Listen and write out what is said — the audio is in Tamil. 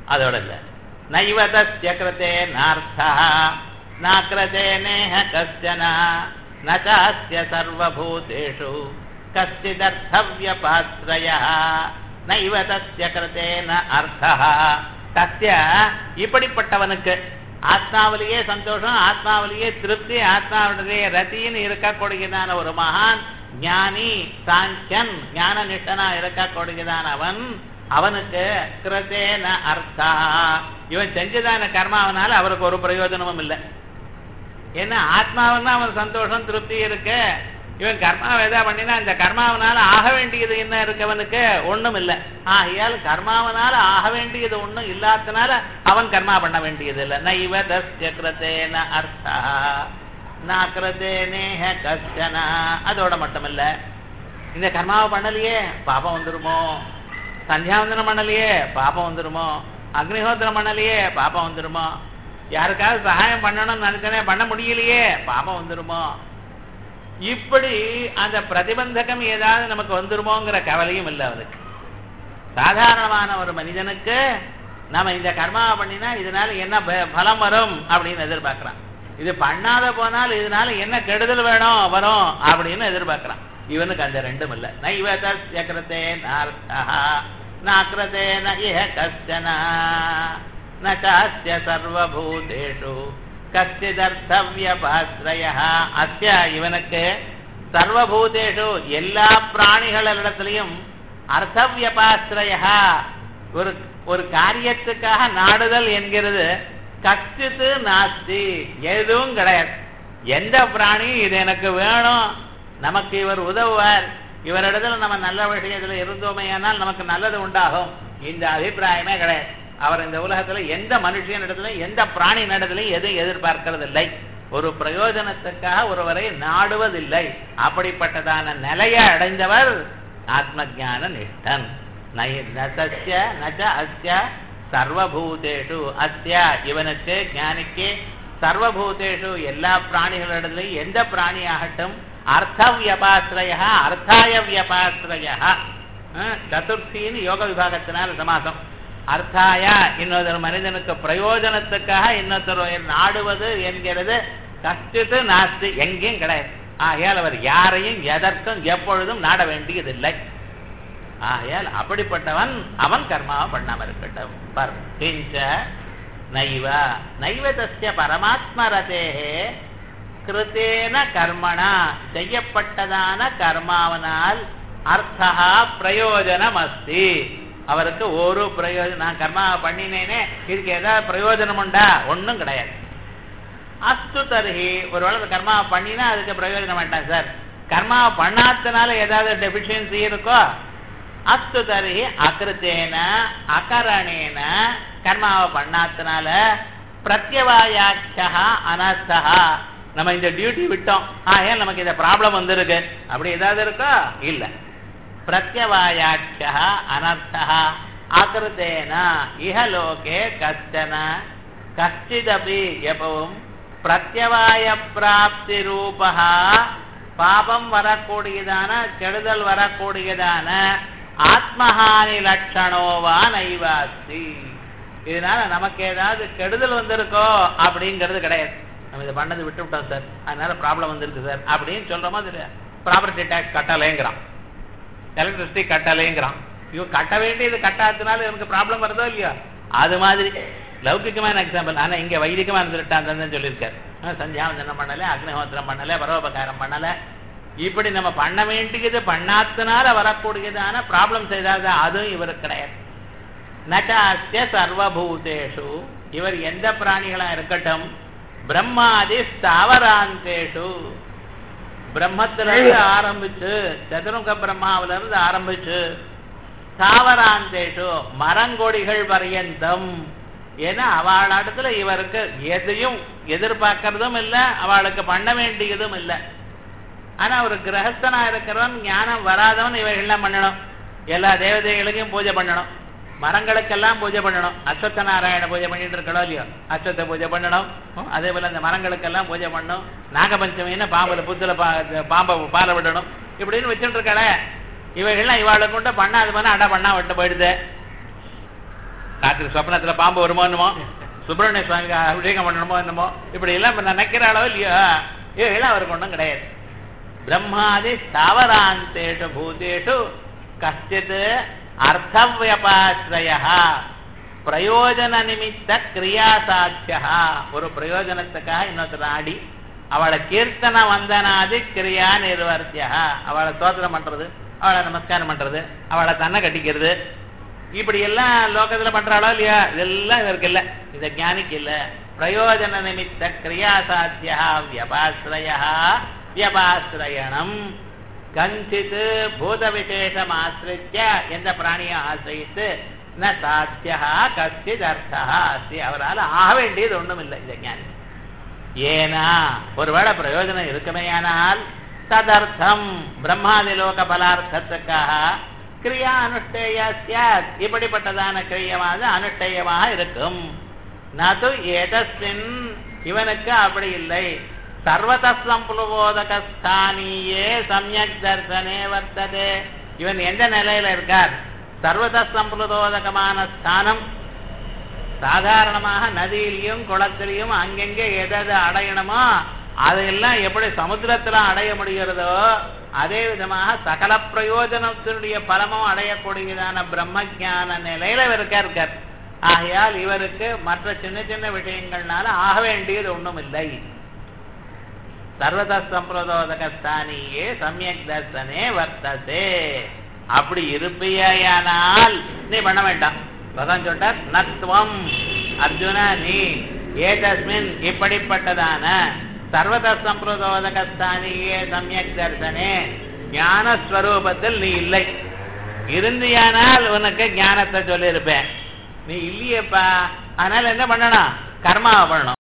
அதோட இல்ல நைவ தஸ்ய கிருதே நார்த்தா நாக்கிரதே நேஹ கஷ்டன நச்சாஸ்ய சர்வபூதேஷு கஷ்டிதர்த்தவ்யபாஸ்ரய நைவ தஸ்ய கிருதே ந அர்த்தா தஸ்ய இப்படிப்பட்டவனுக்கு ஆத்மாவிலேயே சந்தோஷம் ஆத்மாவிலேயே திருப்தி ஆத்மாவிலேயே ரத்தின்னு இருக்கக்கூடியதான ஒரு மகான் ஞானி சாங்கியன் ஞான நிஷ்டனா இருக்கக்கூடியதான அவன் அவனுக்கு கிருதேன அர்த்தா இவன் செஞ்சதான கர்மாவனால அவருக்கு ஒரு பிரயோஜனமும் இல்லை ஏன்னா ஆத்மாவன்னா அவன் சந்தோஷம் திருப்தி இருக்கு இவன் கர்மாவை எதா பண்ணினா இந்த கர்மாவனால ஆக வேண்டியது என்ன இருக்கு அவனுக்கு ஒண்ணும் இல்லை ஆகையால் கர்மாவனால ஆக வேண்டியது ஒண்ணும் இல்லாதனால அவன் கர்மா பண்ண வேண்டியது இல்லை நைவ தஸ்ய கிருதேன அர்த்தா நாக்கிரதே நேஹ கஷ்டன அதோட மட்டுமில்ல இந்த கர்மாவை பண்ணலையே பாபம் வந்துருமோ சந்தியாவந்தனம் பண்ணலையே பாபம் வந்துருமோ அக்னிஹோத்திரம் பண்ணலையே பாபம் வந்துருமோ யாருக்காவது சகாயம் பண்ணணும்னு நினைச்சனே பண்ண முடியலையே பாபம் வந்துருமோ இப்படி அந்த பிரதிபந்தகம் ஏதாவது நமக்கு வந்துருமோங்கிற கவலையும் இல்லை அவனுக்கு சாதாரணமான ஒரு மனிதனுக்கு நாம இந்த கர்மாவை பண்ணினா இதனால என்ன ப- பலம் வரும் அப்படின்னு எதிர்பார்க்கிறான் இது பண்ணாத போனால் இதனால என்ன கெடுதல் வேணும் வரும் அப்படின்னு எதிர்பார்க்கிறான் இவனுக்கு அந்த ரெண்டும் இல்லை நைவ தஸ்ய கிருதே நார்த்தா நாக்கிரதே ந இஹ கஷ்டன ந சாஸ்ய சர்வபூதேஷு கச்சிதர்த்தவியபாஸ்ரய அஸ்ய இவனுக்கு சர்வபூதேஷு எல்லா பிராணிகளிடத்திலையும் அர்த்தவியபாஸ்ரய ஒரு ஒரு காரியத்துக்காக நாடுதல் என்கிறது கச்சித்து நாஸ்தி எதுவும் கிடையாது எந்த பிராணியும் இது எனக்கு வேணும் நமக்கு இவர் உதவுவார் இவரிடத்துல நம்ம நல்ல விஷயத்துல இருந்தோமே ஆனால் நமக்கு நல்லது உண்டாகும் இந்த அபிப்பிராயமே கிடையாது அவர் இந்த உலகத்துல எந்த மனுஷன் இடத்துல எந்த பிராணி இடத்துலையும் எதுவும் எதிர்பார்க்கிறது இல்லை ஒரு பிரயோஜனத்துக்காக ஒருவரை நாடுவதில்லை அப்படிப்பட்டதான நிலையை அடைந்தவர் ஆத்ம ஞான நிஷ்டன் நை- ந தஸ்ய நச்ச அஸ்ய சர்வபூதேஷு அஸ்ய இவனுக்கு ஞானிக்கு சர்வபூதேஷு எல்லா பிராணிகளிடத்திலையும் எந்த பிராணி ஆகட்டும் அர்த்த வியபாசிரய அர்த்தாய வியபாசிரய சதுர்த்தின்னு யோக விபாகத்தினால் சமாசம் அர்த்தாய இன்னொரு மனிதனுக்கு பிரயோஜனத்துக்காக இன்னொருத்தர் நாடுவது என்கிறது கஷ்டித்து நாஸ்தி எங்கேயும் கிடையாது ஆகையால் அவர் யாரையும் எதற்கும் எப்பொழுதும் நாட வேண்டியதில்லை ஆகையால் அப்படிப்பட்டவன் அவன் கர்மாவை பண்ணாம இருக்கட்டும் பர் கிஞ்ச நைவ நைவ தஸ்ய பரமாத்மரதேகே கிருத்தேன கர்மணா செய்யப்பட்டதான கர்மாவனால் அர்த்தா பிரயோஜனம் அஸ்தி அவருக்கு ஒரு பிரயோஜனம் நான் கர்மா பண்ணினேனே இதுக்கு ஏதாவது பிரயோஜனம் உண்டா ஒண்ணும் கிடையாது அஸ்து தருகி ஒருவேளை கர்மா பண்ணினா அதுக்கு பிரயோஜனம் வேண்டாம் சார் கர்மா பண்ணாதனால ஏதாவது டெபிஷியன்சி இருக்கோ அஸ்து தருகி அகிருத்தேன அகரணேன கர்மாவை பண்ணாதனால பிரத்யவாயாட்சா அனர்த்தா நம்ம இந்த டியூட்டி விட்டோம் ஆகையால் நமக்கு இந்த ப்ராப்ளம் வந்திருக்கு அப்படி ஏதாவது இருக்கோ இல்லை பிரத்யவாயாட்சா அனர்த்தா அகிருத்தேன இஹலோகே கஷ்டன கஷ்டிதபி எப்பவும் பிரத்யவாய பிராப்தி ரூபா பாபம் வரக்கூடியதான கெடுதல் வரக்கூடியதான ஆத்மஹானி லட்சணோவா நைவாஸ்தி இதனால நமக்கு ஏதாவது கெடுதல் வந்திருக்கோ அப்படிங்கிறது கிடையாது நம்ம இதை பண்ணது விட்டு விட்டோம் சார் அதனால ப்ராப்ளம் வந்திருக்கு சார் அப்படின்னு சொல்றோமோ அது ப்ராப்பர்ட்டி டேக்ஸ் கட்டலைங்கிறான் எலக்ட்ரிசிட்டி கட்டலைங்கிறான் இவன் கட்ட வேண்டியது கட்டாததுனால இவனுக்கு ப்ராப்ளம் வருதோ இல்லையோ அது மாதிரி லௌகிகமான எக்ஸாம்பிள் ஆனா இங்க வைதிகமான திருட்டாந்தம் சொல்லியிருக்காரு ஆ, சந்தியாவந்தனம் பண்ணல அக்னிஹோத்திரம் பண்ணல பரோபகாரம் பண்ணல இப்படி நம்ம பண்ண வேண்டியது பண்ணாதனால வரக்கூடியதான ப்ராப்ளம் செய்தாத அதுவும் இவருக்கு கிடையாது நட்டாஸ்ய சர்வபூதேஷு இவர் எந்த பிராணிகளா இருக்கட்டும் பிரம்மாதி ஸ்தாவராந்தேஷு பிரம்மத்துல இருந்து ஆரம்பிச்சு சதுரங்க பிரம்மாவில இருந்து ஆரம்பிச்சு தாவராந்தேஷு மரங்கொடிகள் பரியந்தம் ஏன்னா அவளிடத்துல இவருக்கு எதையும் எதிர்பார்க்கறதும் இல்லை அவளுக்கு பண்ண வேண்டியதும் இல்லை ஆனா ஒரு கிரகஸ்தனா இருக்கிறவன் ஞானம் வராதவன் இவைகள்லாம் பண்ணணும் எல்லா தேவதைகளுக்கும் பூஜை பண்ணணும் மரங்களுக்கெல்லாம் பூஜை பண்ணணும் அஸ்வத்த நாராயண பூஜை பண்ணிட்டு இருக்கணும் இல்லையோ அஸ்வத்த பூஜை பண்ணணும் ஹம், அதே போல அந்த மரங்களுக்கெல்லாம் பூஜை பண்ணணும் நாகபஞ்சமின்னு பாம்புல புத்துல பா பாம்பை பாலை விடணும் இப்படின்னு வச்சுட்டு இருக்கல இவைகள்லாம் இவாளை கொண்டு பண்ணாது பண்ண அடை பண்ணா விட்டு போயிடுது ராத்திரி சொப்னத்துல பாம்பு வருமோ என்னமோ சுப்பிரமணிய சுவாமிக்கு அபிஷேகம் பண்ணணுமோ என்னமோ இப்படி எல்லாம் இப்ப நினைக்கிற அளவு இல்லையோ இதெல்லாம் அவருக்கு ஒன்றும் கிடையாது பிரம்மாதி ஸ்தாவராந்தேஷு பூதேஷு கஷ்டித் அர்த்தவியபாசிரய பிரயோஜன நிமித்த கிரியா சாத்தியா ஒரு பிரயோஜனத்துக்காக இன்னொருத்தர் ஆடி அவளை கீர்த்தன வந்தனாதி கிரியா நிர்வர்த்தியா அவளை ஸ்தோத்திரம் பண்றது அவளை நமஸ்காரம் பண்றது அவளை தன்னை கட்டிக்கிறது இப்படி எல்லாம் லோகத்துல பண்றாளோ இல்லையா இதெல்லாம் இவருக்கு இல்ல இந்த ஞானிக்கு இல்ல பிரயோஜன நிமித்த கிரியா சாத்தியா வியபாசிரய வியபாசிரயணம் கஞ்சித் பூத விசேஷம் ஆசிரித்ய எந்த பிராணியை ஆசிரியித்து ந சாத்தியா கச்சித் அர்த்தா அஸ்தி அவரால் ஆக வேண்டியது ஒண்ணும் இல்லை இந்த ஞானி ஏனா ஒருவேளை பிரயோஜனம் இருக்குமேயானால் ததர்த்தம் பிரம்மாதிலோக பலார்த்தத்துக்காக கிரியா அனுஷ்டேயா சியாத் இப்படிப்பட்டதான கிரியமானது அனுஷ்டேயமாக இருக்கும் நது ஏதஸ்மின் இவனுக்கு அப்படி இல்லை சர்வதசம்புலபோதகஸ்தானியே சமயக் தர்சனே வர்த்ததே இவன் எந்த நிலையில இருக்கார் சர்வதசம்புலபோதகமான ஸ்தானம் சாதாரணமாக நதியிலையும் குளத்திலையும் அங்கங்கே எதை அடையணுமோ அதையெல்லாம் எப்படி சமுத்திரத்துல அடைய முடிகிறதோ அதே விதமாக சகல பிரயோஜனத்தினுடைய பலமும் அடையக்கூடியதான பிரம்ம ஞான நிலையில இவருக்கா இருக்கார் ஆகையால் இவருக்கு மற்ற சின்ன சின்ன விஷயங்கள்னால ஆக வேண்டியது ஒண்ணும் இல்லை சர்வத சம்பிரதோதகஸ்தானியே சமயக் தர்சனே வர்த்ததே அப்படி இருப்பியானால் நீ பண்ண வேண்டாம் பகவான் சொல்றார் நத்வம் அர்ஜுன நீ ஏதஸ்மின் இப்படிப்பட்டதான சர்வத சம்பிரதோதகஸ்தானியே சமயக் தர்சனே ஞானஸ்வரூபத்தில் நீ இல்லை இருந்தியானால் உனக்கு ஞானத்தை சொல்லியிருப்பேன் நீ இல்லையேப்பா அதனால என்ன பண்ணணும் கர்மாவை பண்ணணும்